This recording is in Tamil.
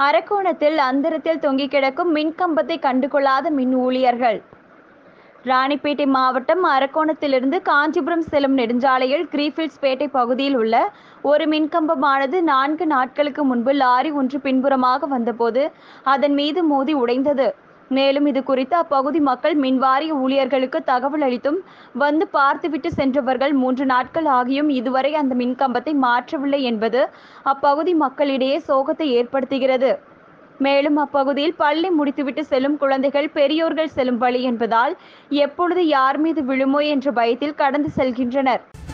அரக்கோணத்தில் அந்தரத்தில் தொங்கிக் கிடக்கும் மின்கம்பத்தை கண்டுகொள்ளாத மின் ஊழியர்கள் ராணிப்பேட்டை மாவட்டம் அரக்கோணத்திலிருந்து காஞ்சிபுரம் செல்லும் நெடுஞ்சாலையில் கிரீஃபில்ட்ஸ்பேட்டை பகுதியில் உள்ள ஒரு மின்கம்பமானது நான்கு நாட்களுக்கு முன்பு லாரி ஒன்று பின்புறமாக வந்தபோது அதன் மீது மோதி உடைந்தது மேலும் இது குறித்து அப்பகுதி மக்கள் மின்வாரிய ஊழியர்களுக்கு தகவல் அளித்தும் வந்து பார்த்துவிட்டு சென்றவர்கள் மூன்று நாட்கள் ஆகியும் இதுவரை அந்த மின்கம்பத்தை மாற்றவில்லை என்பது அப்பகுதி மக்களிடையே சோகத்தை ஏற்படுத்துகிறது மேலும் அப்பகுதியில் பள்ளி முடித்துவிட்டு செல்லும் குழந்தைகள் பெரியோர்கள் செல்லும் வழி என்பதால் எப்பொழுது யார் மீது விழுமோ என்ற பயத்தில் கடந்து செல்கின்றனர்